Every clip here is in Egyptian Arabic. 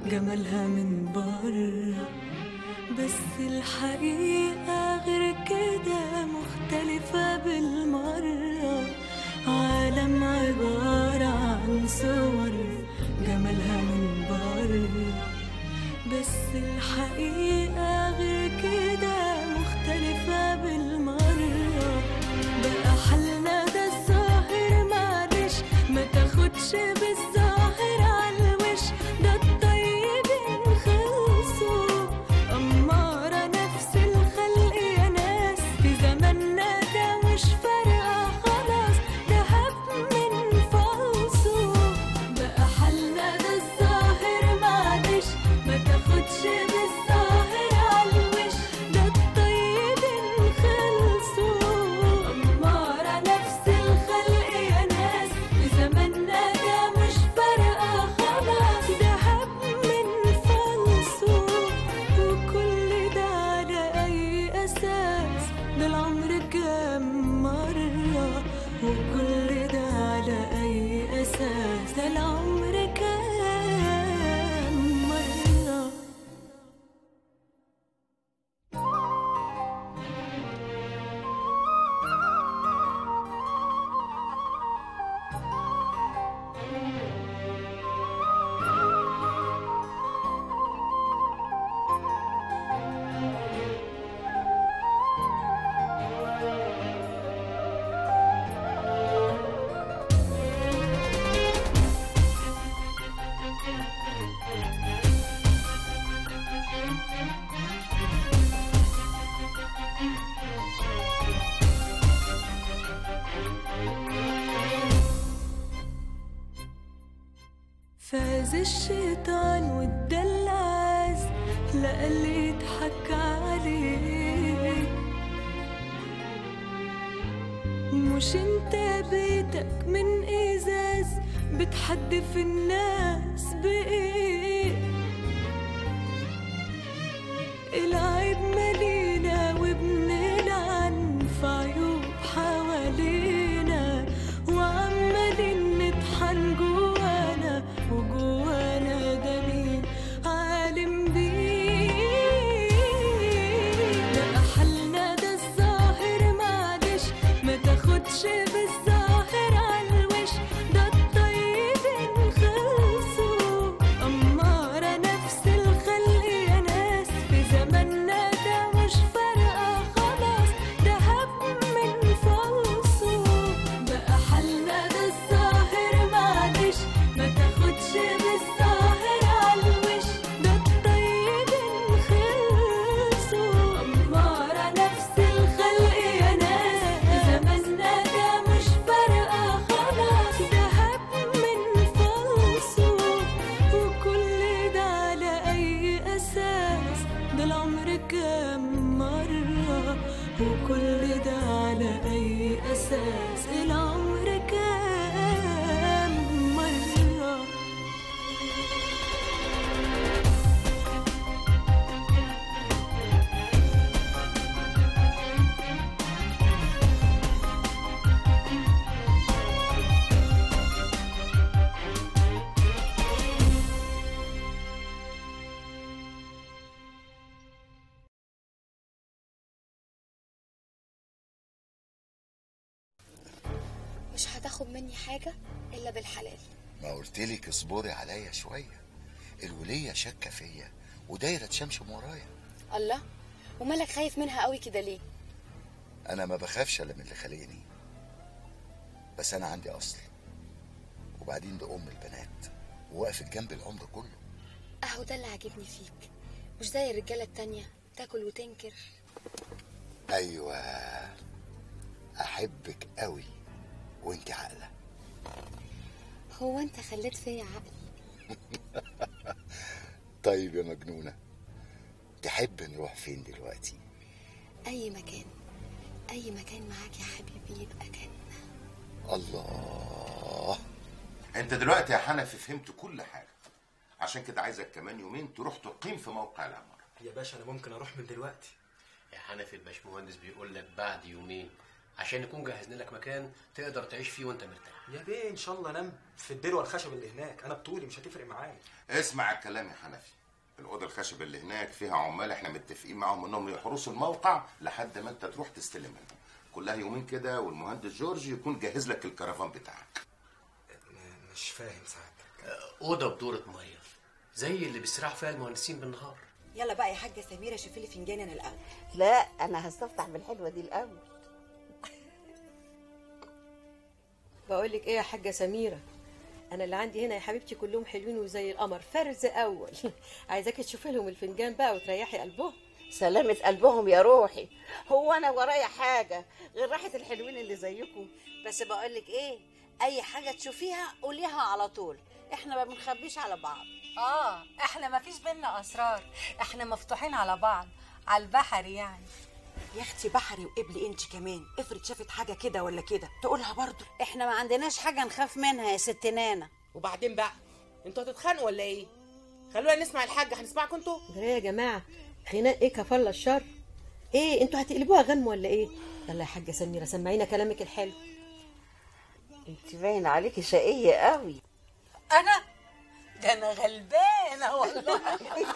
جمالها من بره بس الحقيقة غير كده مختلفة بالمرة عالم عبارة عن صور جمالها من بره بس الحقيقة غير كده مختلفة بالمرة بقى حالنا ده الظاهر معلش ما تاخدش بالظاهر عالوش ده الطيبين خلصوا أمارة نفس الخلق يا ناس في زماننا ده مش فارقة خلاص دهب من فلسه بقى حالنا ده الظاهر معلش ما تاخدش بالظاهر عالوش ده الطيبين خلصوا أمارة نفس الخلق يا ناس في زماننا ده مش فارقة خلاص دهب من فلسه وكل ده على أي أساس ده العمر كام مرة وكل ده على أي أساس ده العمر كام مرة فاز الشيطان والدلاس لقى اللي يضحك عليه مش انت بيتك من ازاز بتحدف الناس بايه العيب مالينا وبنلعن في عيوب حوالينا وعمالين نطحن جوانا وجوانا ده مين عالم بيه بقى حالنا ده الظاهر معلش ما تاخدش بالظاهر عالوش ده الطيبين خلصوا أمارة نفس الخلق يا ناس في زماننا ده مش فارقة خلاص دهب من فلسه بقى حالنا ده الظاهر معلش ما تاخدش بالظاهر عالوش ده الطيبين خلصوا أمارة نفس الخلق يا ناس في زماننا ده مش فارقة خلاص دهب من فلسه وكل ده على أي أساس ده العمر كام مرة وكل ده على أي أساس العمر كام مرة مش هتاخد مني حاجة إلا بالحلال ما قلتلك اصبري عليا شويه الوليه شاكه فيا ودايره تشمشم ورايا الله ومالك خايف منها قوي كده ليه انا ما بخافش الا من اللي خلقني بس انا عندي اصل وبعدين دي ام البنات ووقفت جنبي العمر كله أهو ده اللي عاجبني فيك مش زي الرجالة التانية تاكل وتنكر ايوه احبك قوي وانت عاقله هو أنت خليت فيا عقل طيب يا مجنونه تحب نروح فين دلوقتي أي مكان أي مكان معاك يا حبيبي يبقى جنة الله انت دلوقتي يا حنفي فهمت كل حاجه عشان كده عايزك كمان يومين تروح تقيم في موقع العمارة يا باشا انا ممكن اروح من دلوقتي يا حنفي الباشمهندس بيقول لك بعد يومين عشان نكون جهزنا لك مكان تقدر تعيش فيه وانت مرتاح يا بيه ان شاء الله انام في الدلوه الخشب اللي هناك انا بطولي مش هتفرق معايا اسمع الكلام يا حنفي الاوضه الخشب اللي هناك فيها عمال احنا متفقين معاهم انهم يحرسوا الموقع لحد ما انت تروح تستلم منهم كلها يومين كده والمهندس جورج يكون جهز لك الكرفان بتاعك م- مش فاهم سعادتك اوضه بدوره ميه زي اللي بيستراح فيها المهندسين بالنهار يلا بقى يا حاجه سميره شوفي لي فنجان انا الاول لا انا هستفتح بالحلوه دي الاول بقول لك ايه يا حاجه سميره انا اللي عندي هنا يا حبيبتي كلهم حلوين وزي القمر فرز اول عايزاكي تشوفي لهم الفنجان بقى وتريحي قلبهم سلامة قلبهم يا روحي هو انا ورايا حاجه غير راحه الحلوين اللي زيكم بس بقول لك ايه اي حاجه تشوفيها قوليها على طول احنا ما بنخبيش على بعض اه احنا ما فيش بينا اسرار احنا مفتوحين على بعض على البحر يعني يا اختي بحري وقبلي انت كمان افرض شافت حاجه كده ولا كده تقولها برضو احنا ما عندناش حاجه نخاف منها يا ست نانا وبعدين بقى انتوا هتتخانقوا ولا ايه خلونا نسمع الحاجه هنسمعكم انتوا ده يا جماعه خناق ايه كفل الشر ايه انتوا هتقلبوها غم ولا ايه يلا يا حاجه سميره سمعينا كلامك الحلو انت باين عليكي شقيه قوي انا ده انا غلبانه والله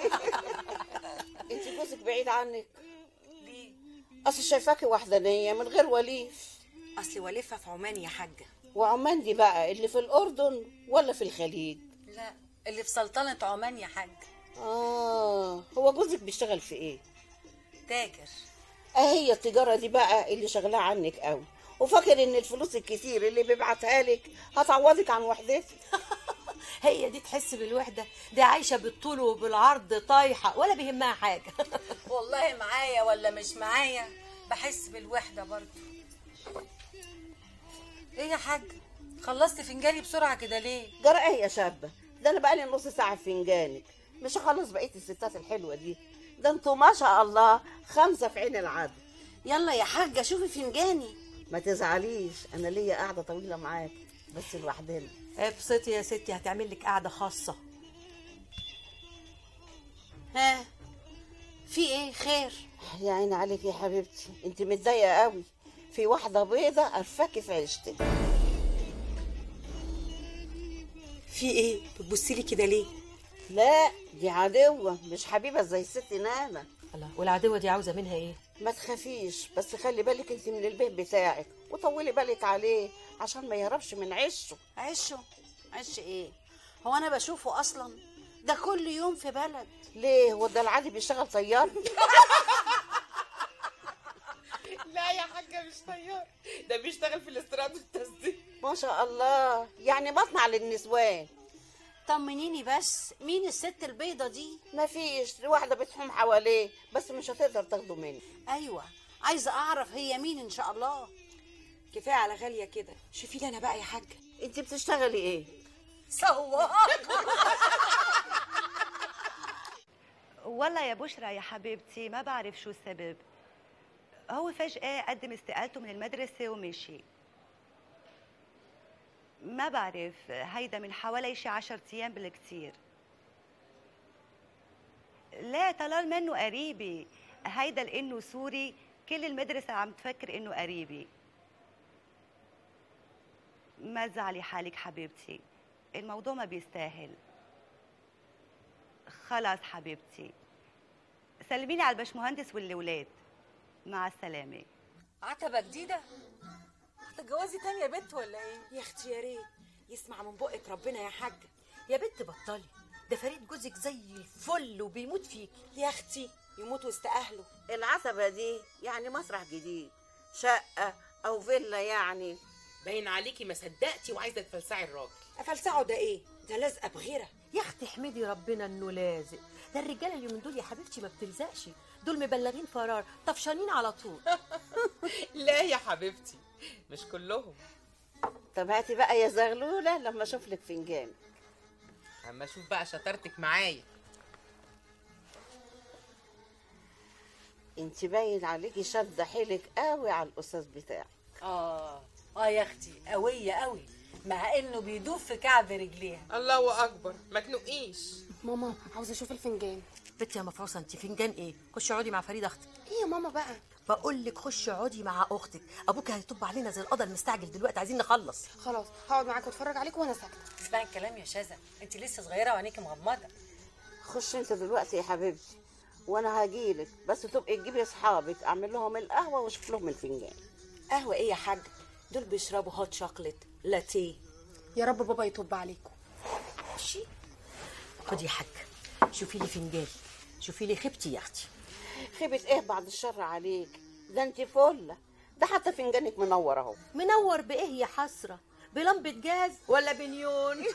انت جوزك بعيد عنك ليه اصل شايفاكي وحدانيه من غير وليف اصل والفها في عمان يا حاجه وعمان دي بقى اللي في الاردن ولا في الخليج لا اللي في سلطنه عمان يا حاج اه هو جوزك بيشتغل في ايه تاجر اهي التجاره دي بقى اللي شغلاه عنك قوي وفاكر ان الفلوس الكتير اللي بيبعتها لك هتعوضك عن وحدتك هي دي تحس بالوحده دي عايشه بالطول وبالعرض طايحه ولا بيهمها حاجه والله معايا ولا مش معايا بحس بالوحده برضو ايه يا حاج خلصت فنجاني بسرعه كده ليه جرى ايه يا شابه ده انا بقالي نص ساعه في فنجانك مش هخلص بقيه الستات الحلوه دي ده انتوا ما شاء الله خمسه في عين العدل يلا يا حاجه شوفي فنجاني ما تزعليش انا ليا قاعده طويله معاكي بس لوحدنا ابسطي يا ستي هتعمل لك قعده خاصه ها في ايه خير يا عيني عليك يا حبيبتي انت متضايقه قوي في واحده بيضه قرفاكي في عيشتك في ايه بتبصي لي كده ليه لا دي عدوه مش حبيبه زي الست نانا الله والعدوه دي عاوزه منها ايه ما تخافيش بس خلي بالك انت من البيت بتاعك وطولي بالك عليه عشان ما يهربش من عشه عشه عش ايه هو انا بشوفه اصلا ده كل يوم في بلد ليه هو ده العادي بيشتغل طيار لا يا حاجه مش طيار ده بيشتغل في الاستيراد والتصدير ما شاء الله يعني مصنع للنسوان طمنيني بس مين الست البيضة دي مفيش واحده بتحوم حواليه بس مش هتقدر تاخده مني ايوه عايزه اعرف هي مين ان شاء الله كفايه على غاليه كده شوفي لي انا بقى يا حاجه انت بتشتغلي ايه سواق والله يا بشرى يا حبيبتي ما بعرف شو السبب هو فجأة قدم استقالته من المدرسة ومشي ما بعرف هيدا من حوالي شي عشر أيام بالكتير لا طلال منه قريبي هيدا لأنه سوري كل المدرسة عم تفكر إنه قريبي ما تزعلي حالك حبيبتي الموضوع ما بيستاهل خلاص حبيبتي سلميني على البشمهندس والولاد مع السلامة عتبه جديده هتتجوزي تاني يا بنت ولا ايه يا اختي يا ريت يسمع من بقك ربنا يا حاجه يا بنت بطلي ده فريد جوزك زي الفل وبيموت فيكي يا اختي يموت وسط اهله العتبه دي يعني مسرح جديد شقه او فيلا يعني باين عليكي ما صدقتي وعايزه تفلسعي الراجل افلسعه ده ايه ده لازقه بغيره يا اختي احمدي ربنا انه لازق ده الرجاله اليومين دول يا حبيبتي ما بتلزقش دول مبلغين فرار طفشانين على طول لا يا حبيبتي مش كلهم طب هاتي بقى يا زغلوله لما اشوف لك فنجان اما اشوف بقى شطارتك معايا انت باين عليكي شاده حيلك قوي على الاستاذ بتاعك اه اه يا اختي قويه قوي مع انه بيدوب في كعب رجليها الله اكبر ما تنقيش ماما عاوزه اشوف الفنجان بنتي يا مفروسه انت فنجان ايه خشي اقعدي مع فريد اختك ايه يا ماما بقى بقول لك خشي اقعدي مع اختك ابوك هيطب علينا زي القضا المستعجل دلوقتي عايزين نخلص خلاص هقعد معاك واتفرج عليك وانا ساكته اسمعي الكلام يا شذا انت لسه صغيره وعينيكي مغمضه خش انت دلوقتي يا حبيبتي وانا هجيلك بس تبقي تجيبي اصحابك اعمل لهم القهوه واشوف لهم الفنجان قهوه ايه يا حاج دول بيشربوا هوت شوكليت لاتيه يا رب بابا يطب عليكم ماشي خدي يا حاج شوفي لي فنجان شوفي لي خيبتي يا اختي خيبة ايه بعد الشر عليك ده انت فله ده حتى فنجانك منور اهو منور بايه يا حسره بلمبه جاز ولا بنيون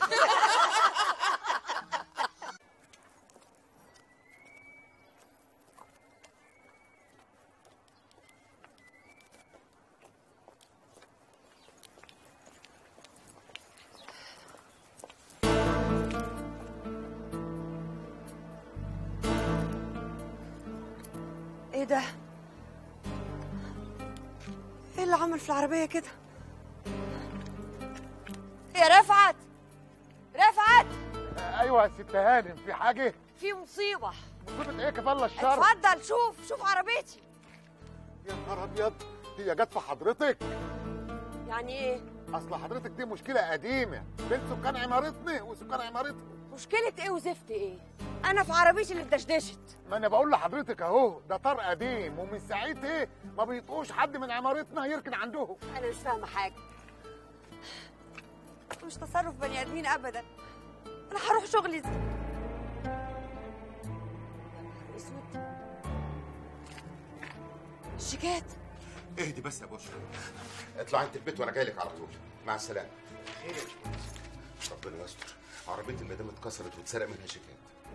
ايه ده ايه اللي عمل في العربيه كده يا رفعت رفعت ايوه يا ست هانم في حاجه في مصيبه مصيبه ايه كفاله الشر اتفضل شوف شوف عربيتي يا نهار ابيض هي جت في حضرتك يعني ايه اصل حضرتك دي مشكله قديمه بين سكان عمارتنا وسكان عمارتها مشكله ايه وزفت ايه انا في عربيتي اللي اتدشدشت ما انا بقول لحضرتك اهو ده طار قديم ومن ساعتها ما بيطقوش حد من عمارتنا يركن عندهم انا مش فاهمه حاجه مش تصرف بني ادمين ابدا انا هروح شغلي ازاي اسود الشيكات اهدي بس يا بشرى اطلع انت البيت وانا جاي لك على طول مع السلامه ربنا يستر عربيه المدام اتكسرت واتسرق منها شيكات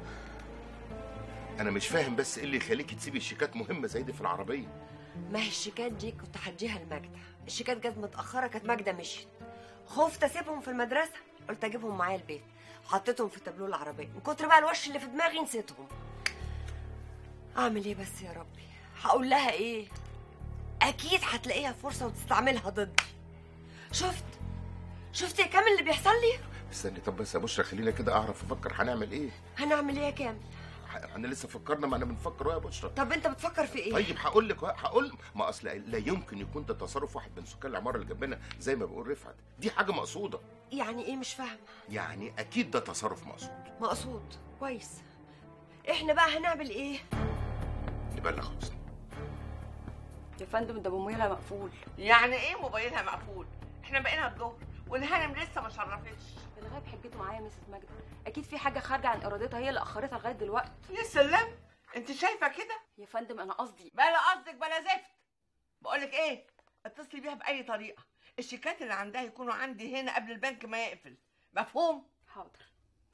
انا مش فاهم بس ايه اللي يخليكي تسيبي الشيكات مهمه زي دي في العربيه ما هي الشيكات دي كنت هديها لماجدة الشيكات جت متأخرة كانت ماجدة مشيت خفت اسيبهم في المدرسة قلت اجيبهم معايا البيت حطيتهم في تابلوه العربية من كتر بقى الوش اللي في دماغي نسيتهم اعمل ايه بس يا ربي هقول لها ايه اكيد هتلاقيها فرصة وتستعملها ضدي شفت شفت يا كامل اللي بيحصل لي استني طب بس يا بشرى خلينا كده اعرف افكر هنعمل ايه هنعمل ايه يا كامل احنا لسه فكرنا ما انا بنفكر يا بشرى طب انت بتفكر في ايه طيب هقول لك هقول ما اصل لا يمكن يكون ده تصرف واحد من سكان العماره اللي جنبنا زي ما بيقول رفعت دي حاجه مقصوده يعني ايه مش فاهمة يعني اكيد ده تصرف مقصود مقصود كويس احنا بقى هنعمل ايه نبلغ حسني يا فندم ده موبايلها مقفول يعني ايه موبايلها مقفول احنا بقينا الظهر والهانم لسه ما شرفتش الغاء بحجته معايا يا ميسس ماجدة اكيد في حاجه خارجه عن ارادتها هي اللي اخرتها لغايه دلوقتي يا سلام انت شايفه كده يا فندم انا قصدي بلا قصدك بلا زفت بقولك ايه اتصلي بيها باي طريقه الشيكات اللي عندها يكونوا عندي هنا قبل البنك ما يقفل مفهوم حاضر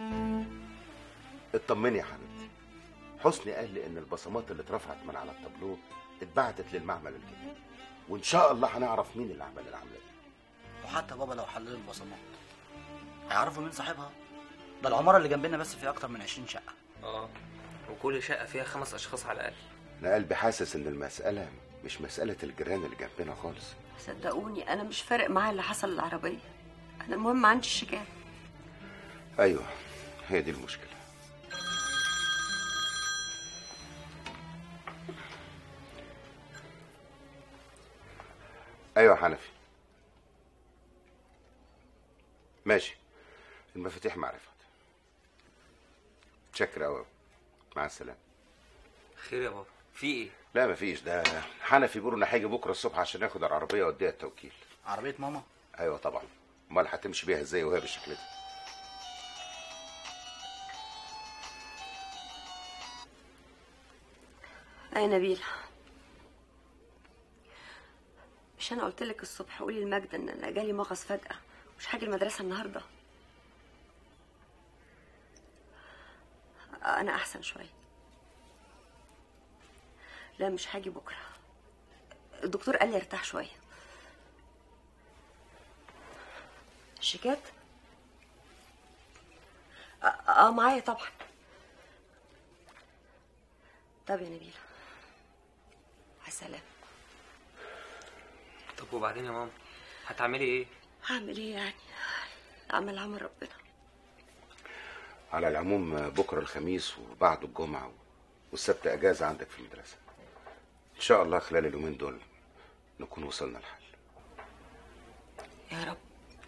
اطمني يا حبيبتي حسني قال لي ان البصمات اللي اترفعت من على التابلو اتبعتت للمعمل الجديد وان شاء الله هنعرف مين اللي عمل العمليه دي وحتى بابا لو حللوا البصمات هيعرفوا مين صاحبها ده العمارة اللي جنبنا بس فيها أكتر من 20 شقة اه وكل شقه فيها خمس اشخاص على الاقل انا قلبي حاسس ان المساله مش مساله الجيران اللي جنبنا خالص صدقوني انا مش فارق معايا اللي حصل للعربيه انا المهم عندي الشيكات ايوه هي دي المشكله ايوه يا حنفي ماشي المفاتيح معرفة شكرا قوي مع السلامه خير يا بابا في ايه لا مفيش ده حنفي بيقول انه هيجي بكره الصبح عشان ياخد العربيه ويوديها التوكيل عربية ماما ايوه طبعا امال هتمشي بيها ازاي وهي بالشكل ده اي نبيل مش انا قلت لك الصبح قولي لماجدة ان انا جالي مغص فجأة مش هاجي المدرسة النهاردة انا احسن شوية لا مش هاجي بكرة الدكتور قال لي ارتاح شوية الشيكات اه آه، معايا طبعا طب يا نبيلة على السلامة طب وبعدين يا ماما هتعملي ايه هعمل ايه يعني اعمل عمل ربنا على العموم بكره الخميس وبعده الجمعه والسبت اجازه عندك في المدرسه ان شاء الله خلال اليومين دول نكون وصلنا لحل يا رب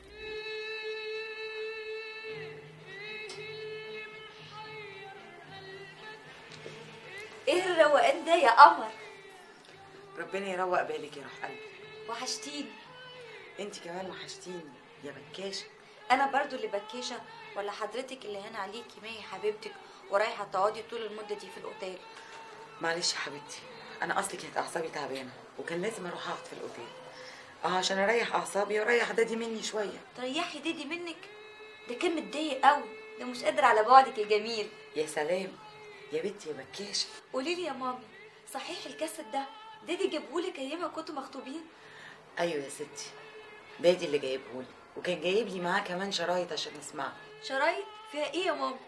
ايه الروقان ده يا قمر ربنا يروق بالك يا روح قلبي وحشتيني انت كمان وحشتيني يا بكاشه انا برضو اللي بكيشه ولا حضرتك اللي هنا عليكي ما هي حبيبتك ورايحه تقعدي طول المده دي في الاوتيل معلش يا حبيبتي انا اصلي كانت اعصابي تعبانه وكان لازم اروح اقعد في الاوتيل اه عشان اريح اعصابي واريح دادي مني شويه تريحي ديدي منك ده كان متضايق قوي ده مش قادر على بعدك الجميل يا سلام يا بنتي يا بكاشه قولي لي يا مامي صحيح الكاسيت ده ديدي جابهولك ايام ما كنتوا مخطوبين ايوه يا ستي دادي اللي جايبهولي وكان جايب لي معاه كمان شرايط عشان اسمعها شرايط فيها ايه يا ماما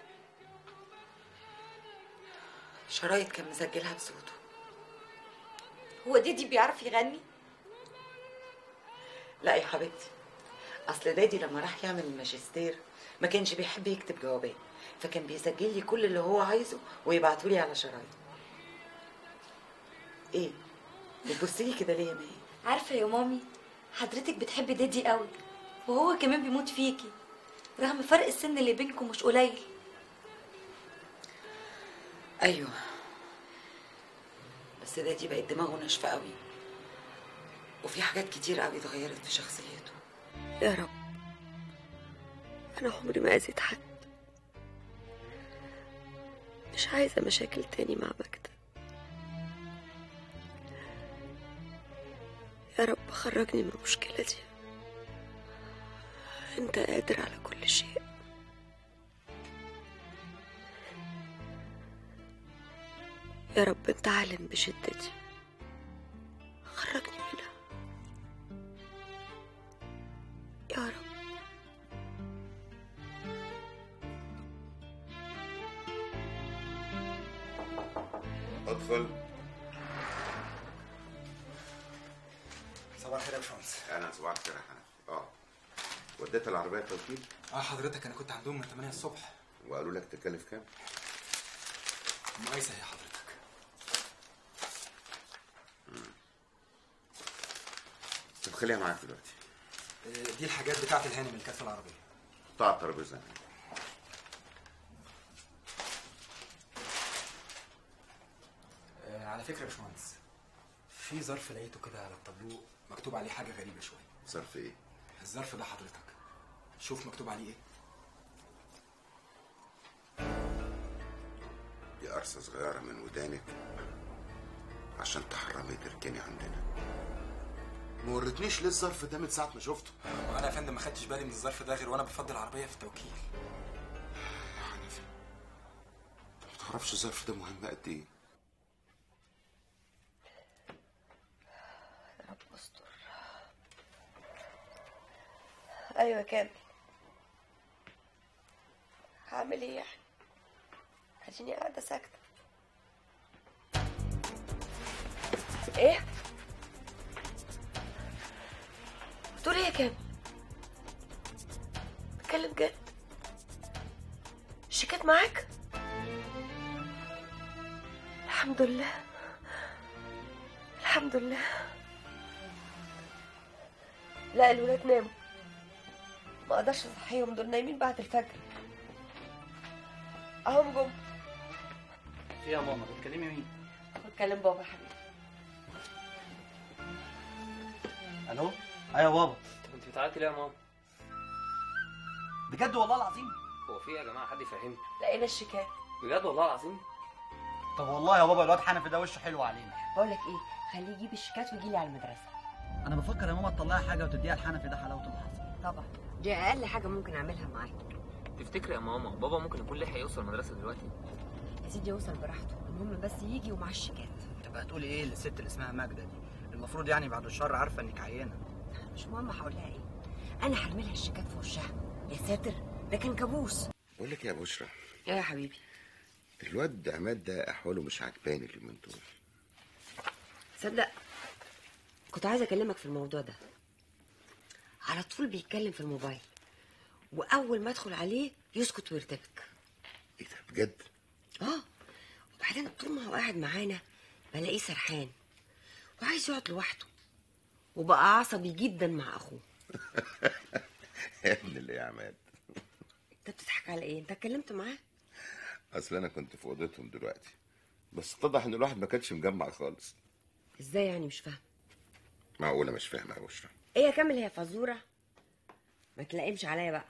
شرايط كان مسجلها بصوته هو ديدي بيعرف يغني لا يا حبيبتي اصل دادي لما راح يعمل الماجستير ما كانش بيحب يكتب جوابات فكان بيسجل لي كل اللي هو عايزه ويبعته لي على شرايط ايه بتبصي لي كده ليه يا ماهي عارفه يا مامي حضرتك بتحبي ديدي قوي وهو كمان بيموت فيكي رغم فرق السن اللي بينكم مش قليل ايوه بس دادي بقت دماغه ناشفه قوي وفي حاجات كتير قوي اتغيرت في شخصيته يا رب أنا عمري ما أذيت حد مش عايزة مشاكل تاني مع مجد يا رب خرجني من المشكلة دي أنت قادر على كل شيء يا رب أنت عالم بشدتي خرجني منها يا رب ادخل صباح الخير يا باشمهندس انا صباح الخير يا حنفي اه وديت العربيه التوكيل اه حضرتك انا كنت عندهم من 8 الصبح وقالوا لك تكلف كام مقايسه يا حضرتك طب خليها معاك دلوقتي آه، دي الحاجات بتاعت الهانم اللي كانت في العربيه قطع الترابيزه آه، على فكره يا باشمهندس في ظرف لقيته كده على الطابلوه مكتوب عليه حاجه غريبه شويه ظرف ايه الظرف ده حضرتك شوف مكتوب عليه ايه دي قرصه صغيره من ودانك عشان تحرمي تركني عندنا ما وريتنيش ليه الظرف ده من ساعه ما شفته وانا يا فندم ما خدتش بالي من الظرف ده غير وانا بفضي العربيه في التوكيل ما تعرفش الظرف ده مهم قد ايه رب استر ايوه كامل هعمل ايه يعني اديني قاعده ساكته ايه بتقول ايه يا كامل بتكلم جد الشيكات معاك الحمد لله الحمد لله لا الولاد ناموا ما اقدرش اصحيهم دول نايمين بعد الفجر اهم جم ايه يا ماما بتكلمي مين بتكلم بابا يا حبيبي الو ايوه بابا انت بتعيطي ليه يا ماما؟ بجد والله العظيم هو في ايه يا جماعه حد يفهمني؟ لقينا الشيكات بجد والله العظيم؟ طب والله يا بابا الواد حنفي ده وشه حلو علينا بقول لك ايه خليه يجيب الشيكات ويجي لي على المدرسه انا بفكر يا ماما تطلعي حاجه وتديها لحنفي ده حلاوه اللي حصل طبعا دي اقل حاجه ممكن اعملها معاك تفتكري يا ماما بابا ممكن يكون لحق يوصل المدرسه دلوقتي؟ يا سيدي يوصل براحته المهم بس يجي ومعاه الشيكات تبقى هتقولي ايه للست اللي اسمها ماجده دي المفروض يعني بعد الشر عارفه انك عيانه مش مهم هقول لها ايه انا هرمي لها الشيكات في وشها يا ساتر ده كان كابوس بقول لك إيه يا بشرى يا حبيبي الواد عماد ده احواله مش عجباني اليومين دول صدق كنت عايزه اكلمك في الموضوع ده على طول بيتكلم في الموبايل واول ما ادخل عليه يسكت ويرتبك ايه ده بجد اه وبعدين طول ما هو قاعد معانا بلاقيه سرحان وعايز يقعد لوحده وبقى عصبي جدا مع اخوه يا ابن اللي يا عماد انت بتضحك على ايه انت اتكلمت معاه اصل انا كنت في اوضتهم دلوقتي بس اتضح ان الواحد ما كانش مجمع خالص ازاي يعني مش فاهم معقوله مش فاهمه يا بشرى ايه يا كامل هي فزوره ما تلائمش عليا بقى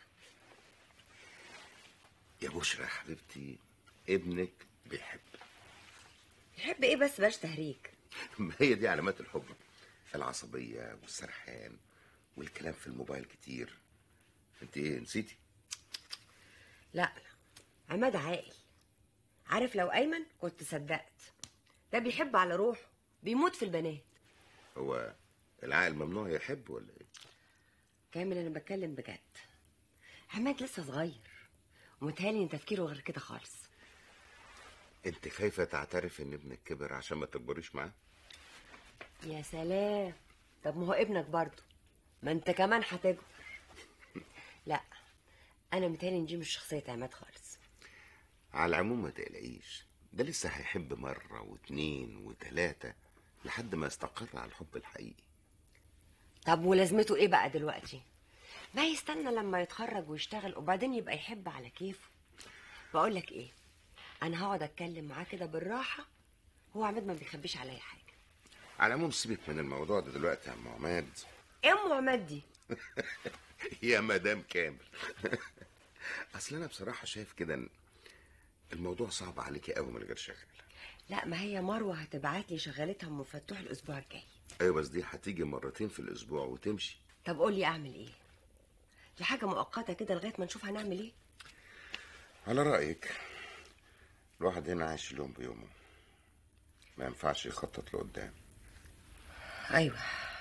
يا بشرى يا حبيبتي ابنك بيحب يحب ايه بس باش تهريج ما هي دي علامات الحب العصبيه والسرحان والكلام في الموبايل كتير انت ايه نسيتي لا لا عماد عاقل عارف لو ايمن كنت صدقت ده بيحب على روحه بيموت في البنات هو العقل ممنوع يحب ولا ايه كامل انا بتكلم بجد عماد لسه صغير ومتهيألي ان تفكيره غير كده خالص انت خايفه تعترف ان ابنك كبر عشان ما تكبريش معاه يا سلام طب ما هو ابنك برضه ما انت كمان هتكبر لا انا متهيألي ان دي مش شخصيه عماد خالص على العموم ما تقلقيش ده لسه هيحب مرة واتنين وتلاتة لحد ما يستقر على الحب الحقيقي طب ولازمته ايه بقى دلوقتي ما يستنى لما يتخرج ويشتغل وبعدين يبقى يحب على كيفه بقول لك ايه انا هقعد اتكلم معاه كده بالراحه هو عماد ما بيخبيش عليا حاجه على العموم سيبك من الموضوع ده دلوقتي يا ام عماد ايه ام عماد دي يا مدام كامل اصل انا بصراحة شايف كده ان الموضوع صعب عليكي قوي من غير شغل لا ما هي مروه هتبعت لي شغالتها ام مفتوح الاسبوع الجاي ايوه بس دي هتيجي مرتين في الاسبوع وتمشي طب قول لي اعمل ايه دي حاجه مؤقته كده لغايه ما نشوف هنعمل ايه على رأيك الواحد هنا عايش اليوم بيومه ما ينفعش يخطط لقدام ايوه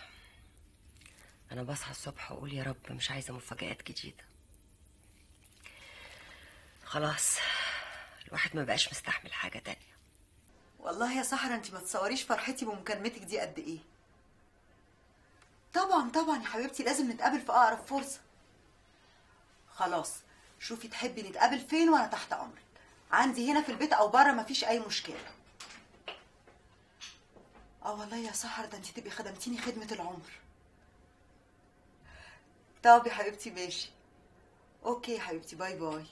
انا بصحى الصبح واقول يا رب مش عايزه مفاجآت جديده خلاص الواحد ما بقاش مستحمل حاجه تانية والله يا سحرة انت ما تصوريش فرحتي بمكالمتك دي قد ايه طبعا طبعا يا حبيبتي لازم نتقابل في اقرب فرصة خلاص شوفي تحبي نتقابل فين وانا تحت امرك عندي هنا في البيت او بره مفيش اي مشكلة اه والله يا سحر ده انت تبقي خدمتيني خدمة العمر طب يا حبيبتي ماشي اوكي يا حبيبتي باي باي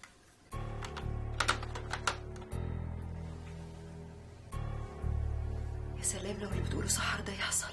يا سلام لو اللي بتقوله سحر ده يحصل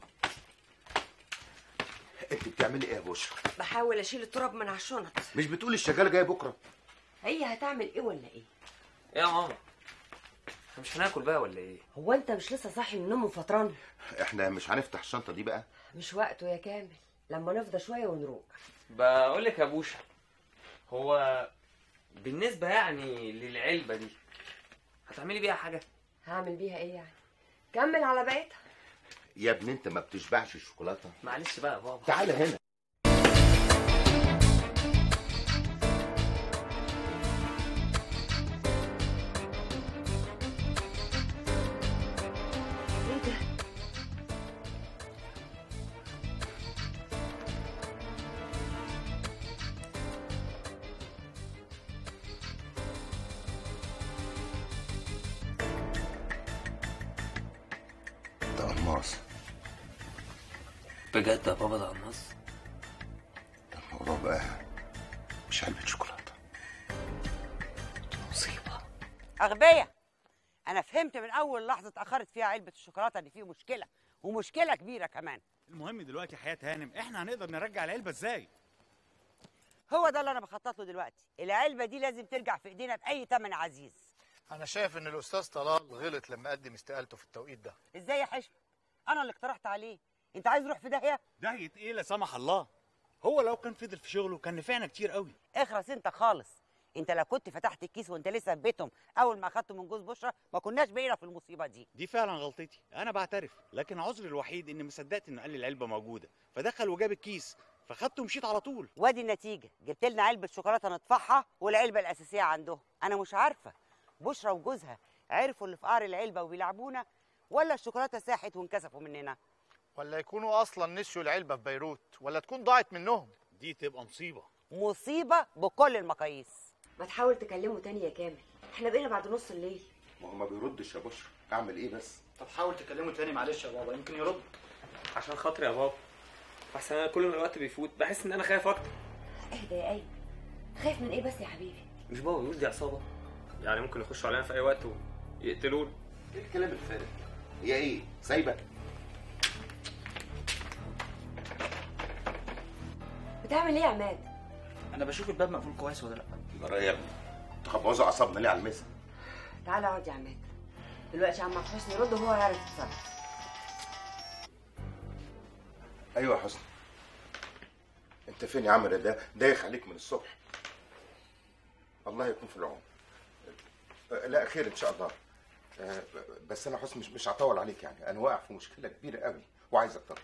انت بتعملي ايه يا بشرى بحاول اشيل التراب من على الشنط مش بتقولي الشغالة جاية بكرة هي هتعمل ايه ولا ايه ايه يا ماما احنا مش هناكل بقى ولا ايه هو انت مش لسه صاحي من النوم وفطران احنا مش هنفتح الشنطة دي بقى مش وقته يا كامل لما نفضى شويه ونروق بقول لك يا بوشة هو بالنسبة يعني للعلبة دي هتعملي بيها حاجة هعمل بيها ايه يعني كمل على بقيتها يا ابني انت ما بتشبعش الشوكولاتة معلش بقى يا بابا تعالى هنا ايه ده ده قماص بجد يا بابا ده قناص الموضوع بقى مش علبة شوكولاتة مصيبة أغبية أنا فهمت من أول لحظة اتأخرت فيها علبة الشوكولاتة إن في مشكلة ومشكلة كبيرة كمان المهم دلوقتي حياة هانم احنا هنقدر نرجع العلبة ازاي؟ هو ده اللي أنا بخطط له دلوقتي العلبة دي لازم ترجع في إيدينا بأي تمن عزيز انا شايف ان الاستاذ طلال غلط لما قدم استقالته في التوقيت ده إزاي يا حشمة أنا اللي اقترحت عليه أنت عايز يروح في داهية داهية ايه لا سمح الله هو لو كان فضل في شغله كان نفعنا كتير قوي اخرس أنت خالص أنت لو كنت فتحت الكيس وأنت لسه في بيتهم أول ما أخدته من جوز بشرى ما كناش بقينا في المصيبة دي دي فعلا غلطتي انا بعترف لكن عذري الوحيد اني ما صدقت انه قال لي العلبة موجودة فدخل وجاب الكيس فخدته ومشيت على طول وادي النتيجة جبت لنا علبة شوكولاتة نطفحها والعلبة الأساسية عندهم أنا مش عارفة بشرى وجوزها عرفوا اللي في قعر العلبة وبيلعبونا ولا الشوكولاتة ساحت وانكسفوا مننا ولا يكونوا اصلا نسيوا العلبة في بيروت ولا تكون ضاعت منهم دي تبقى مصيبة مصيبة بكل المقاييس ما تحاول تكلمه تاني يا كامل احنا بقينا بعد نص الليل ما هو ما بيردش يا بشرى اعمل ايه بس طب حاول تكلمه تاني معلش يا بابا يمكن يرد عشان خاطري يا بابا احسن انا كل ما الوقت بيفوت بحس ان انا خايف اكتر اهدى يا ايمن خايف من ايه بس يا حبيبي مش بابا بيقول دي عصابه يعني ممكن يخشوا علينا في اي وقت ويقتلونا ايه الكلام الفارغ هي ايه سايبه بتعمل ايه يا عماد انا بشوف الباب مقفول كويس ولا لا جرى يا ابني انتوا هتبوظوا اعصابنا ليه على المسا تعالى اقعد يا عماد دلوقتي عمك حسني يرد وهو يعرف يتصرف ايوه يا حسني انت فين يا عم ده دايخ عليك من الصبح الله يكون في العون أه، لا خير ان شاء الله أه، بس انا حسني مش مش هطول عليك يعني انا واقع في مشكله كبيره قوي وعايزك ترضي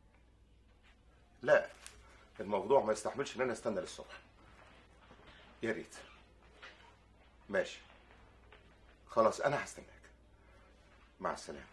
لا الموضوع ما يستحملش ان انا استنى للصبح يا ريت ماشي خلاص انا هستناك مع السلامه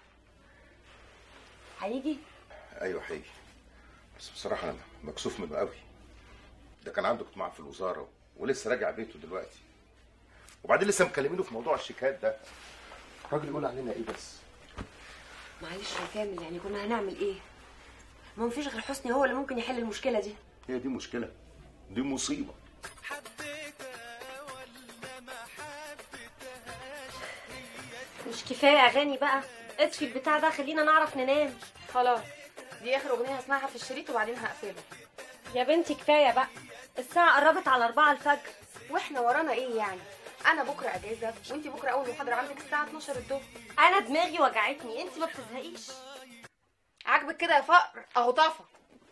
هيجي ايوه هيجي بس بصراحه انا مكسوف منه قوي ده كان عنده اجتماع في الوزاره ولسه راجع بيته دلوقتي وبعدين لسه مكلمينه في موضوع الشيكات ده الراجل يقول علينا ايه بس معلش يا كامل يعني كنا هنعمل ايه ما مفيش غير حسني هو اللي ممكن يحل المشكله دي هي دي مشكله دي مصيبه مش كفايه اغاني بقى اطفي البتاع ده خلينا نعرف ننام خلاص دي اخر اغنيه هسمعها في الشريط وبعدين هقفله يا بنتي كفايه بقى الساعه قربت على 4 الفجر واحنا ورانا ايه يعني انا بكره اجازه وانت بكره اول محاضره عندك الساعه 12 الظهر انا دماغي وجعتني انت ما بتزهقيش عاجبك كده يا فقر اهو طفى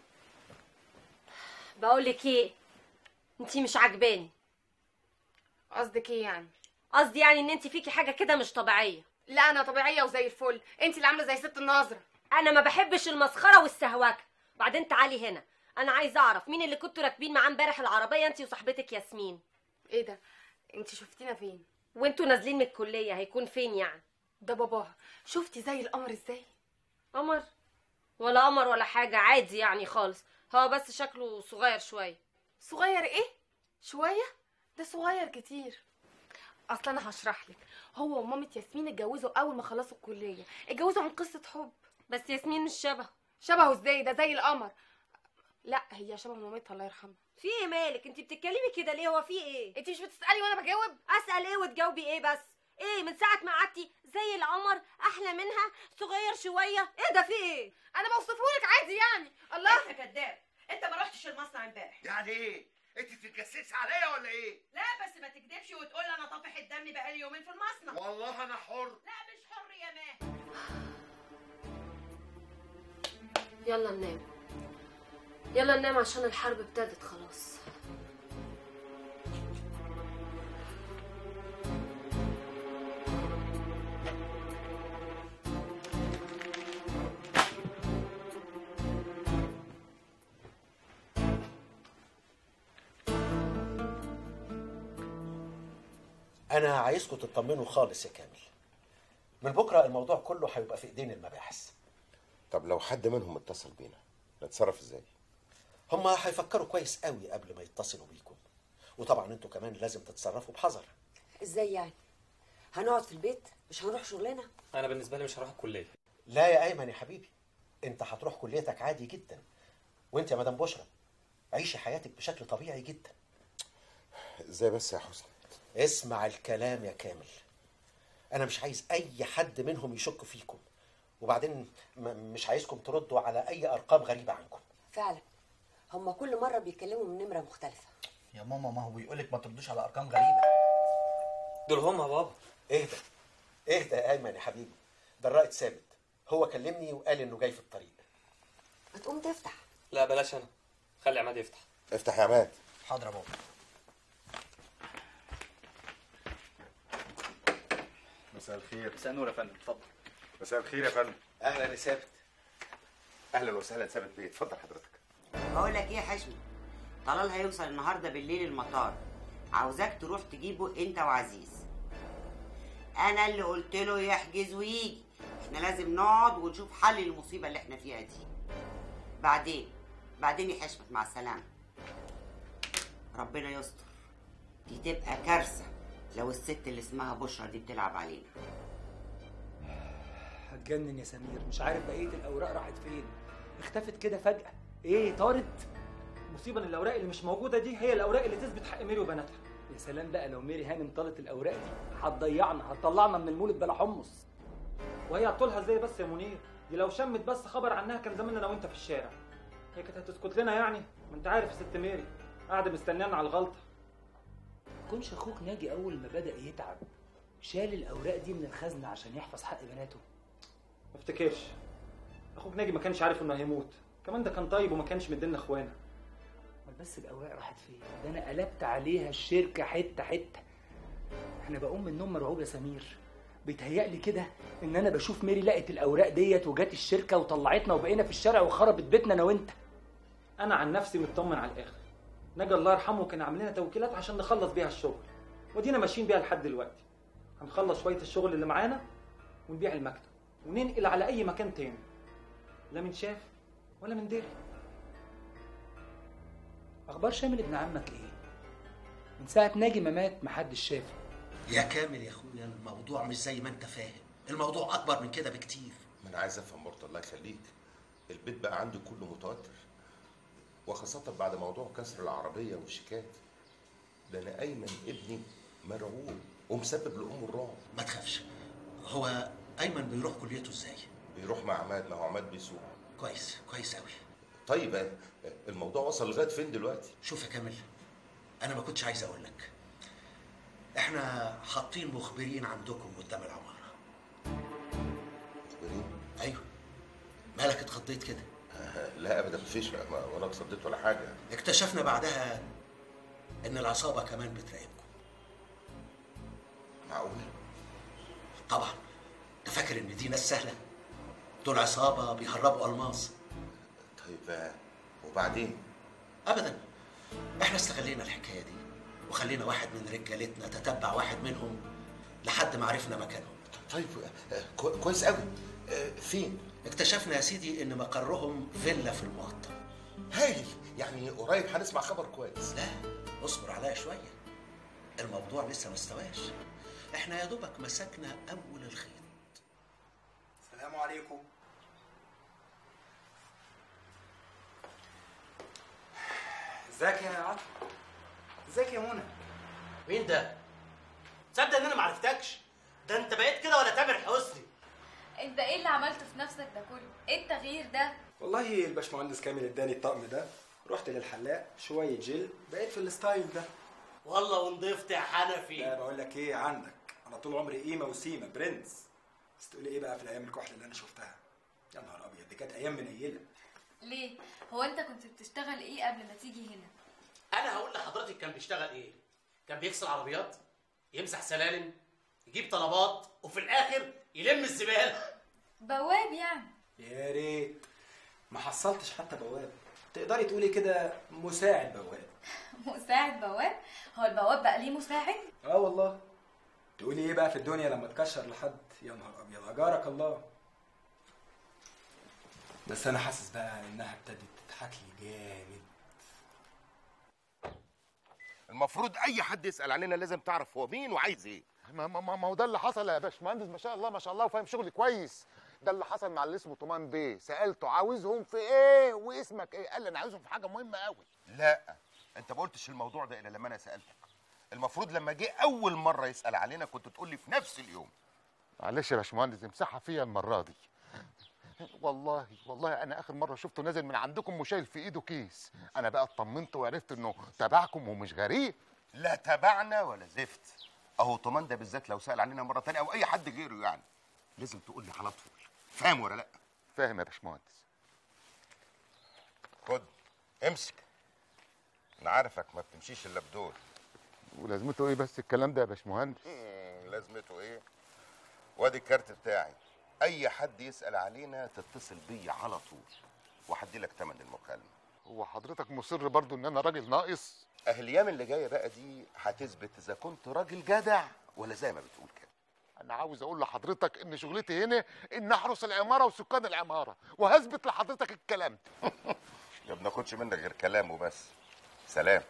بقول لك ايه انت مش عجباني قصدك ايه يعني قصدي يعني ان انت فيكي حاجه كده مش طبيعيه لا انا طبيعيه وزي الفل انت اللي عامله زي ست الناظره انا ما بحبش المسخره والسهوكه بعدين تعالي هنا انا عايزه اعرف مين اللي كنتوا راكبين معاه امبارح العربيه انت وصاحبتك ياسمين ايه ده انت شفتينا فين وانتوا نازلين من الكليه هيكون فين يعني ده باباها شفتي زي القمر ازاي قمر ولا قمر ولا حاجه عادي يعني خالص هو بس شكله صغير شويه صغير ايه شويه ده صغير كتير اصل انا هشرح لك هو ومامة ياسمين اتجوزوا اول ما خلصوا الكليه اتجوزوا عن قصه حب بس ياسمين مش شبهه شبهه ازاي ده زي القمر لا هي شبه مامتها الله يرحمها في ايه مالك انت بتتكلمي كده ليه هو في ايه انت مش بتسالي وانا بجاوب اسال ايه وتجاوبي ايه بس ايه من ساعه ما قعدتي زي القمر احلى منها صغير شويه ايه ده في ايه انا بوصفهولك عادي يعني الله انت كداب انت ما رحتش المصنع امبارح يعني ايه انت بتتجسسي عليا ولا ايه لا بس ما تكدبش وتقول انا طافح الدم بقالي يومين في المصنع والله انا حر لا مش حر يا مان يلا ننام يلا ننام عشان الحرب ابتدت خلاص انا عايزكم تطمنوا خالص يا كامل من بكره الموضوع كله هيبقى في ايدين المباحث طب لو حد منهم اتصل بينا نتصرف ازاي هما هيفكروا كويس قوي قبل ما يتصلوا بيكم وطبعا انتوا كمان لازم تتصرفوا بحذر ازاي يعني هنقعد في البيت مش هنروح شغلنا انا بالنسبه لي مش هروح الكليه لا يا ايمن يا حبيبي انت هتروح كليتك عادي جدا وانت يا مدام بشرى عيشي حياتك بشكل طبيعي جدا ازاي بس يا حسني اسمع الكلام يا كامل انا مش عايز اي حد منهم يشك فيكم وبعدين م- مش عايزكم تردوا على اي ارقام غريبه عنكم فعلا هما كل مره بيتكلموا من نمره مختلفه يا ماما ما هو بيقولك ما تردوش على ارقام غريبه دول هم يا بابا اهدى اهدى يا ايمن يا حبيبي ده الرائد ثابت هو كلمني وقال انه جاي في الطريق ما تقوم تفتح لا بلاش انا خلي عماد يفتح افتح يا عماد حاضر يا بابا مساء الخير مساء النور يا فندم اتفضل مساء الخير يا فندم اهلا يا ثابت اهلا وسهلا ثابت بيه اتفضل حضرتك بقول لك ايه يا حشمي طلال هيوصل النهارده بالليل المطار عاوزاك تروح تجيبه انت وعزيز انا اللي قلت له يحجز ويجي احنا لازم نقعد ونشوف حل المصيبه اللي احنا فيها دي بعدين بعدين يا حشمت مع السلامه ربنا يستر دي تبقى كارثه لو الست اللي اسمها بشرى دي بتلعب علينا هتجنن يا سمير مش عارف بقيه الاوراق راحت فين اختفت كده فجاه ايه طارت المصيبه ان الاوراق اللي مش موجوده دي هي الاوراق اللي تثبت حق ميري وبناتها يا سلام بقى لو ميري هانم طالت الاوراق دي هتضيعنا هتطلعنا من المولد بلا حمص وهي هتطولها ازاي بس يا منير دي لو شمت بس خبر عنها كان زماننا انا وانت في الشارع هي كانت هتسكت لنا يعني ما انت عارف يا ست ميري قاعده مستنيانا على الغلطه كونش اخوك ناجي اول ما بدا يتعب شال الاوراق دي من الخزنه عشان يحفظ حق بناته ما افتكرش اخوك ناجي ما كانش عارف انه هيموت كمان ده كان طيب وما كانش مدينا اخوانا امال بس الاوراق راحت فين ده انا قلبت عليها الشركه حته حته انا بقوم من النوم مرعوب يا سمير بيتهيألي كده ان انا بشوف ميري لقت الاوراق ديت وجات الشركه وطلعتنا وبقينا في الشارع وخربت بيتنا انا وانت انا عن نفسي مطمن على الاخر نجا الله يرحمه كان عامل لنا توكيلات عشان نخلص بيها الشغل ودينا ماشيين بيها لحد دلوقتي هنخلص شويه الشغل اللي معانا ونبيع المكتب وننقل على اي مكان تاني لا من شاف ولا من دري اخبار شامل ابن عمك ايه من ساعه ناجي ما مات محدش شافه يا كامل يا اخويا الموضوع مش زي ما انت فاهم الموضوع اكبر من كده بكتير ما انا عايز افهم برضه الله يخليك البيت بقى عندي كله متوتر وخاصة بعد موضوع كسر العربية والشيكات ده أنا أيمن ابني مرعوب ومسبب لأمه الرعب ما تخافش هو ايمن بيروح كليته ازاي بيروح مع عماد ما هو عماد بيسوق كويس كويس قوي طيب آه، الموضوع وصل لغاية فين دلوقتي؟ شوف يا كامل انا ما كنتش عايز اقول لك احنا حاطين مخبرين عندكم قدام العماره مخبرين؟ ايوه مالك اتخضيت كده لا أبدا مفيش ما- ولا اتصديت ولا حاجة اكتشفنا بعدها ان العصابه كمان بتراقبكم معقول طبعا انت فاكر ان دي ناس سهله دول عصابه بيهربوا الماس طيب آه، وبعدين؟ ابدا احنا استغلينا الحكايه دي وخلينا واحد من رجالتنا تتبع واحد منهم لحد ما عرفنا مكانهم طيب آه، كو- كويس قوي آه، فين اكتشفنا يا سيدي ان مقرهم فيلا في المقطم هايل يعني قريب هنسمع خبر كويس لا اصبر عليا شويه الموضوع لسه ما استواش احنا يا دوبك مسكنا اول الخيط السلام عليكم ازيك يا عاطف ازيك يا منى مين ده؟ تصدق ان انا ما عرفتكش ده انت بقيت كده ولا تامر حسني انت ايه اللي عملته في نفسك ده كله ايه التغيير ده والله الباشمهندس كامل اداني الطقم ده رحت للحلاق شويه جل بقيت في الستايل ده والله ونضفت يا حنفي لا بقول لك ايه عندك انا طول عمري قيمه وسيمه برنس بس تقولي ايه بقى في الايام الكحل اللي انا شفتها يا نهار ابيض دي كانت ايام منيله ليه هو انت كنت بتشتغل ايه قبل ما تيجي هنا انا هقول لحضرتك كان بيشتغل ايه كان بيغسل عربيات يمسح سلالم يجيب طلبات وفي الاخر يلم الزباله بواب يعني يا ريت ما حصلتش حتى بواب تقدري تقولي كده مساعد بواب مساعد بواب هو البواب بقى ليه مساعد اه والله تقولي ايه بقى في الدنيا لما تكشر لحد يا نهار ابيض اجارك الله بس انا حاسس بقى انها ابتدت تضحك لي جامد المفروض أي حد يسأل علينا لازم تعرف هو مين وعايز إيه ما, ما, ما هو ده اللي حصل يا باشمهندس ما شاء الله ما شاء الله وفاهم شغلي كويس ده اللي حصل مع اللي اسمه طمان بيه سالته عاوزهم في ايه واسمك ايه قال لي انا عاوزهم في حاجه مهمه قوي لا أنت ما قلتش الموضوع ده إلا لما أنا سألتك المفروض لما جه أول مرة يسأل علينا كنت تقول لي في نفس اليوم معلش يا باشمهندس امسحها فيا المره دي والله والله انا اخر مره شفته نازل من عندكم وشايل في ايده كيس انا بقى اطمنت وعرفت انه تبعكم ومش غريب لا تبعنا ولا زفت اهو طمان ده بالذات لو سأل علينا مرة تانية او اي حد غيره يعني لازم تقول لي على طول فاهم ولا لا فاهم يا باشمهندس خد امسك انا عارفك ما بتمشيش الا بدول ولازمته ايه بس الكلام ده يا باشمهندس مم، لازمته ايه وادي الكارت بتاعي اي حد يسأل علينا تتصل بيا على طول وهدي لك تمن المكالمة هو حضرتك مصر برضو ان انا راجل ناقص اهل الايام اللي جايه بقى دي هتثبت اذا كنت راجل جدع ولا زي ما بتقول كده انا عاوز اقول لحضرتك ان شغلتي هنا ان احرس العماره وسكان العماره وهثبت لحضرتك الكلام ده ما بناخدش منك غير كلام وبس سلام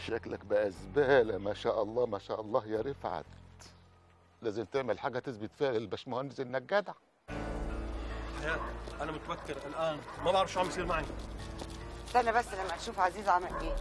شكلك بقى زباله ما شاء الله ما شاء الله يا رفعت لازم تعمل حاجه تثبت فيها للباشمهندس انك جدع حياتي انا متوتر الان ما بعرف شو عم يصير معي استنى بس لما اشوف عزيز عمل ايه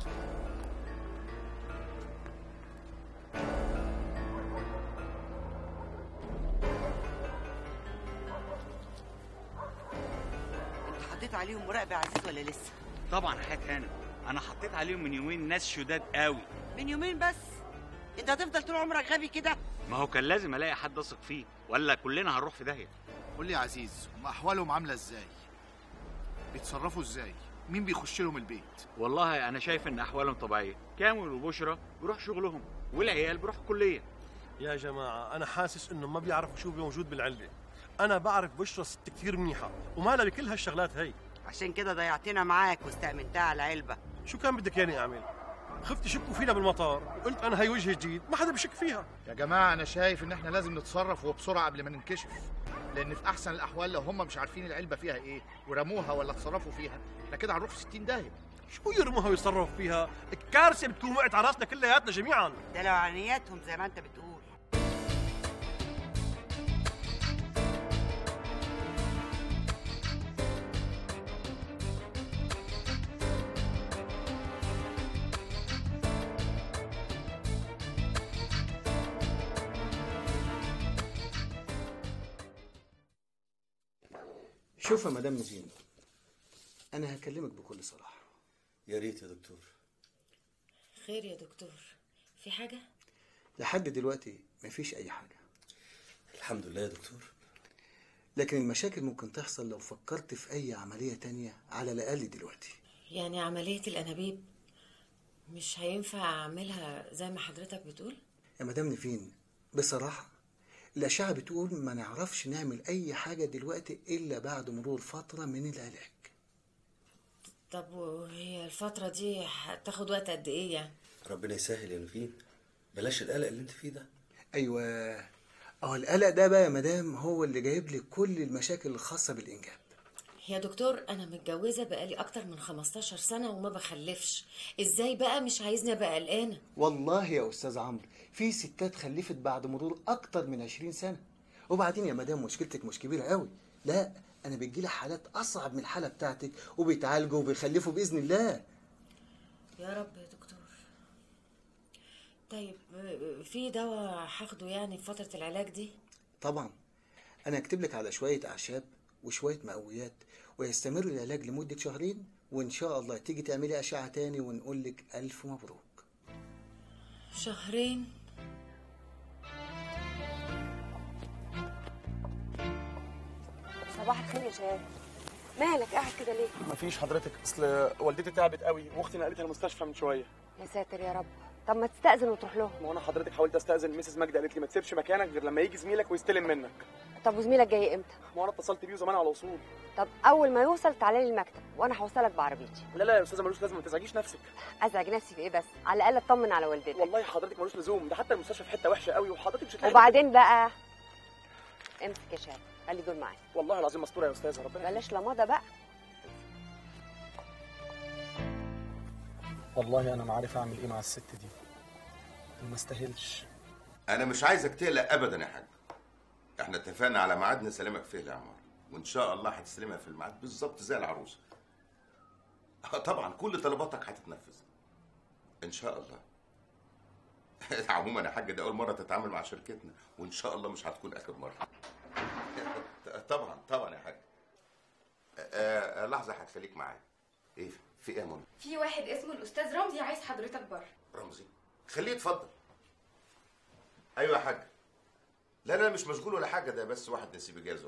انت حطيت عليهم مراقبه يا عزيز ولا لسه طبعا حياة هانم انا حطيت عليهم من يومين ناس شداد قوي من يومين بس انت هتفضل طول عمرك غبي كده ما هو كان لازم الاقي حد اثق فيه ولا كلنا هنروح في داهيه قول لي يا عزيز هم احوالهم عامله ازاي بيتصرفوا ازاي مين بيخش لهم البيت والله انا شايف ان احوالهم طبيعيه كامل وبشرى بيروحوا شغلهم والعيال بيروحوا الكليه يا جماعه انا حاسس انه ما بيعرفوا شو موجود بالعلبه انا بعرف بشرى ست كثير منيحه ومالها بكل هالشغلات هي عشان كده ضيعتنا معاك واستأمنتها على علبه شو كان بدك ياني اعمل خفت يشكوا فينا بالمطار قلت انا هي وجه جديد ما حدا بشك فيها يا جماعه انا شايف ان احنا لازم نتصرف وبسرعه قبل ما ننكشف لان في احسن الاحوال لو هم مش عارفين العلبه فيها ايه ورموها ولا اتصرفوا فيها احنا كده هنروح في 60 داهيه شو يرموها ويتصرفوا فيها الكارثه بتكون وقعت على راسنا كلياتنا جميعا ده لو على نياتهم زي ما انت بتقول شوف يا مدام نزين انا هكلمك بكل صراحه يا ريت يا دكتور خير يا دكتور في حاجة؟ لحد دلوقتي مفيش اي حاجه الحمد لله يا دكتور لكن المشاكل ممكن تحصل لو فكرت في اي عمليه تانية على الاقل دلوقتي يعني عملية الأنابيب مش هينفع أعملها زي ما حضرتك بتقول؟ يا مدام نيفين بصراحه الاشعه بتقول ما نعرفش نعمل اي حاجه دلوقتي الا بعد مرور فتره من العلاج طب وهي الفترة دي هتاخد وقت قد إيه يعني؟ ربنا يسهل يا نفين بلاش القلق اللي انت فيه ده ايوه اهو القلق ده بقى يا مدام هو اللي جايب لي كل المشاكل الخاصه بالانجاب يا دكتور أنا متجوزة بقالي أكتر من 15 سنة وما بخلفش إزاي بقى مش عايزني أبقى قلقانة؟ والله يا استاذ عمرو في ستات خلفت بعد مرور اكتر من 20 سنه وبعدين يا مدام مشكلتك مش كبيره قوي لا انا بتجيلي حالات اصعب من الحاله بتاعتك وبيتعالجوا وبيخلفوا باذن الله يا رب يا دكتور طيب في دواء هاخده يعني في فترة العلاج دي؟ طبعا انا هكتب لك على شويه اعشاب وشويه مقويات ويستمر العلاج لمده شهرين وان شاء الله تيجي تعملي اشعه تاني ونقول لك الف مبروك شهرين صباح الخير يا شهاب مالك قاعد كده ليه مفيش حضرتك اصل والدتي تعبت قوي واختي نقلتها المستشفى من شويه يا ساتر يا رب طب ما تستأذن وتروح لهم ما انا حضرتك حاولت استاذن ميسيس ماجدة قالت لي ما تسيبش مكانك غير لما يجي زميلك ويستلم منك طب وزميلك جاي امتى ما انا اتصلت بيه وزمان على وصول طب اول ما يوصل تعالى لي المكتب وانا هوصلك بعربيتي لا لا يا استاذه ملوش لازم ما تزعجيش نفسك ازعج نفسي في ايه بس على الاقل اطمن على والدتك والله حضرتك ملوش لزوم ده حتى المستشفى في حته وحشه قوي وحضرتك مش هتلاقي وبعدين بقى امسك يا شهاب خلي دول معايا والله العظيم مستوره يا استاذه ربنا بلاش لمضه بقى والله انا ما عارف اعمل ايه مع الست دي ما استاهلش انا مش عايزك تقلق ابدا يا حاج احنا اتفقنا على ميعاد نسلمك فيه يا عمار وان شاء الله هتستلمها في الميعاد بالظبط زي العروسه آه طبعا كل طلباتك هتتنفذ ان شاء الله عموما يا حاج ده اول مره تتعامل مع شركتنا وان شاء الله مش هتكون اخر مره طبعا طبعا يا حاج آه آه لحظه هتخليك معايا ايه في ايه يا منى في واحد اسمه الاستاذ رمزي عايز حضرتك بره رمزي خليه يتفضل ايوه يا حاج لا لا مش مشغول ولا حاجه ده بس واحد نسيب اجازه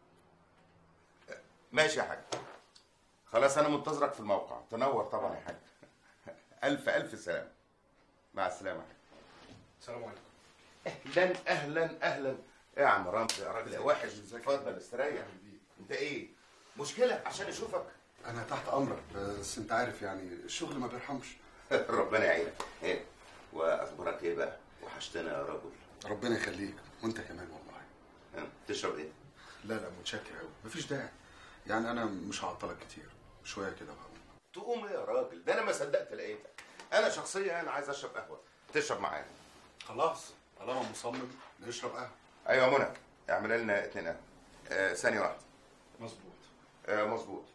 ماشي يا حاج خلاص انا منتظرك في الموقع تنور طبعا يا حاج الف الف سلام مع السلامه يا حاج السلام عليكم اهلا اهلا اهلا ايه يا عم رمزي يا راجل يا وحش اتفضل استريح انت ايه مشكله عشان اشوفك انا تحت امرك بس انت عارف يعني الشغل ما بيرحمش ربنا يعينك ايه واخبارك ايه بقى وحشتنا يا رجل ربنا يخليك وانت كمان والله ها، تشرب ايه لا لا متشكر قوي مفيش داعي يعني انا مش هعطلك كتير شويه كده وهقوم تقوم ايه يا راجل ده انا ما صدقت لقيتك انا شخصيا انا عايز اشرب قهوه تشرب معايا خلاص طالما مصمم نشرب قهوه ايوه يا منى اعمل لنا اتنين قهوه آه ثانيه واحده مظبوط آه مظبوط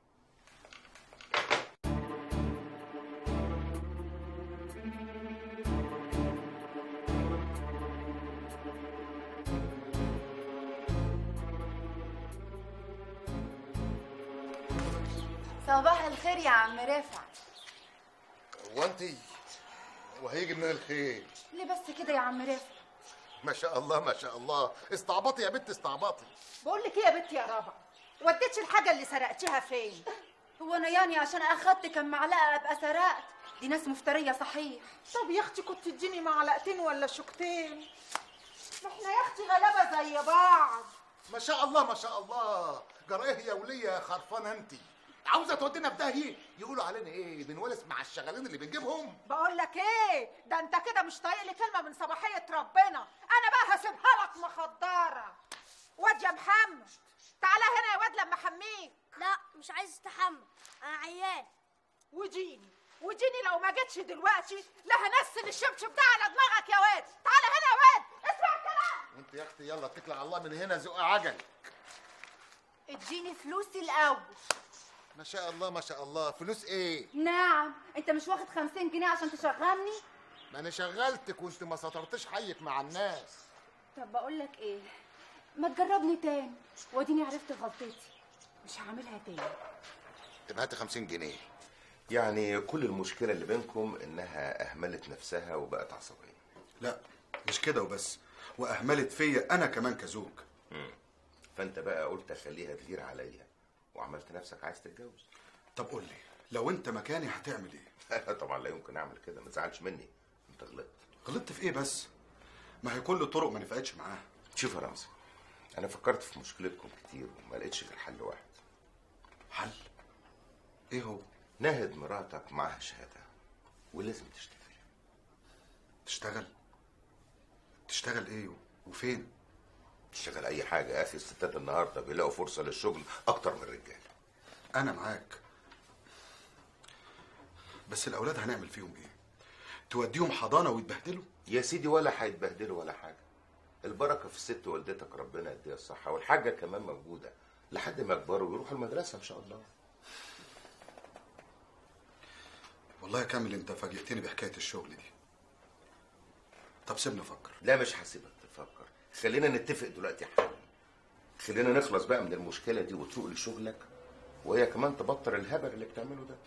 صباح الخير يا عم رفعت وانت وهيجي من الخير ليه بس كده يا عم رفعت ما شاء الله ما شاء الله استعبطي يا بنت استعبطي بقول لك ايه يا بنتي يا ربع وديتش الحاجه اللي سرقتيها فين هو انا يعني عشان اخدت كم معلقه ابقى سرقت دي ناس مفتريه صحيح طب يا اختي كنت تديني معلقتين ولا شوكتين ما احنا يا اختي غلابه زي بعض ما شاء الله ما شاء الله جرايه يا وليه يا خرفانه انت عاوزه تودينا في داهيه يقولوا علينا ايه بنولس مع الشغالين اللي بنجيبهم بقول لك ايه ده انت كده مش طايق لي كلمه من صباحيه ربنا انا بقى هسيبها لك مخدره واد يا محمد تعالى هنا يا واد لما احميك لا مش عايز استحمى انا عيان وجيني وجيني لو ما جيتش دلوقتي لا هنسل الشبشب ده على دماغك يا واد تعالى هنا يا واد اسمع الكلام وانت يا اختي يلا اتكلي على الله من هنا زق عجل اديني فلوسي الاول ما شاء الله ما شاء الله فلوس ايه نعم انت مش واخد خمسين جنيه عشان تشغلني ما انا شغلتك وانت ما سطرتش حيك مع الناس طب بقول لك ايه ما تجربني تاني واديني عرفت غلطتي مش هعملها تاني طب هاتي 50 جنيه يعني كل المشكله اللي بينكم انها اهملت نفسها وبقت عصبيه لا مش كده وبس واهملت فيا انا كمان كزوج مم. فانت بقى قلت اخليها تغير عليا وعملت نفسك عايز تتجوز طب قول لي لو انت مكاني هتعمل ايه طبعا لا يمكن اعمل كده ما تزعلش مني انت غلطت غلطت في ايه بس ما هي كل الطرق ما نفعتش معاها شوف يا رمزي انا فكرت في مشكلتكم كتير وما لقيتش غير حل واحد حل ايه هو ناهد مراتك معاها شهاده ولازم تشتغل تشتغل تشتغل ايه وفين تشتغل اي حاجه يا اخي الستات النهارده بيلاقوا فرصه للشغل اكتر من الرجال انا معاك بس الاولاد هنعمل فيهم ايه توديهم حضانه ويتبهدلوا يا سيدي ولا هيتبهدلوا ولا حاجه البركه في الست والدتك ربنا يديها الصحه والحاجه كمان موجوده لحد ما يكبروا ويروحوا المدرسه ان شاء الله والله يا كامل انت فاجئتني بحكايه الشغل دي طب سيبني افكر لا مش هسيبك تفكر خلينا نتفق دلوقتي حالا خلينا نخلص بقى من المشكله دي وتروق لشغلك وهي كمان تبطل الهبل اللي بتعمله ده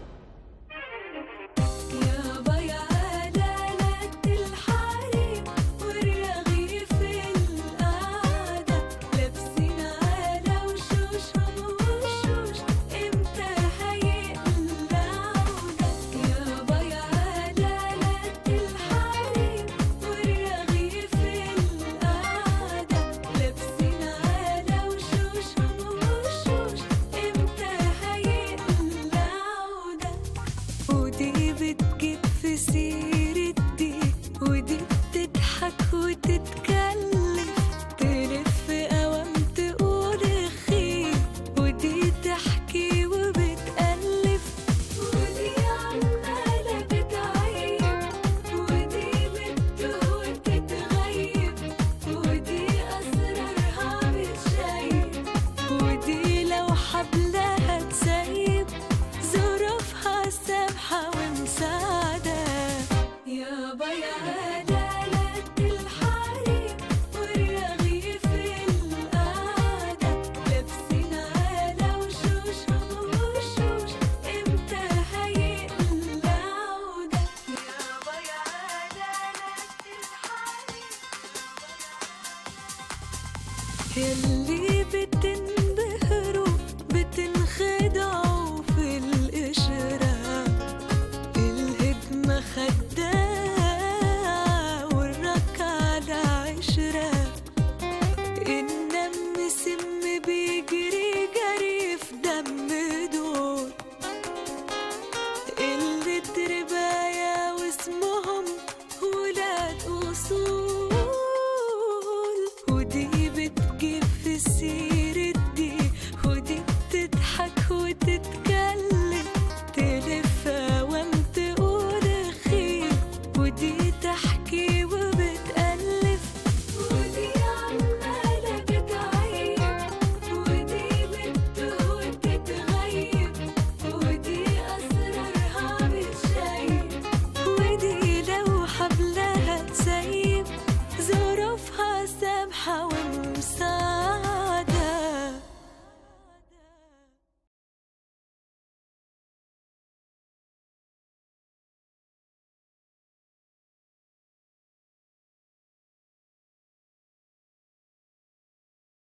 يابا يا عدالة الحريم والرغيف القعدة لابسين على وشوشهم وشوش امتى هيقلع عودة يابا يا عدالة الحريم والرغيف القعدة لابسين على وشوشهم وشوش امتى هيقلع عودة ودي بتجيب في سيرة دي ودي بتضحك وتتكلم تلف قوام تقول خير ودي تحكي وبتألف ودي عمالة بتعيب ودي بتتوه وتتغيب ودي أسرارها بتشيب ودي لو حبلها تسيب ظروفها سامحة ومساعدة يابا يا عدالة الحريم والرغيف القعدة لابسين على وشوشهم وشوش امتى هيقلع عودة يابا يا عدالة يلي بتنبهروا بتنخدعوا في القشرة الهدمة خداعة والرك على عشرة النم سم بيجري جري في دم دول اللي تربايا واسمهم ولاد أصول ودي بتجيب في حاولت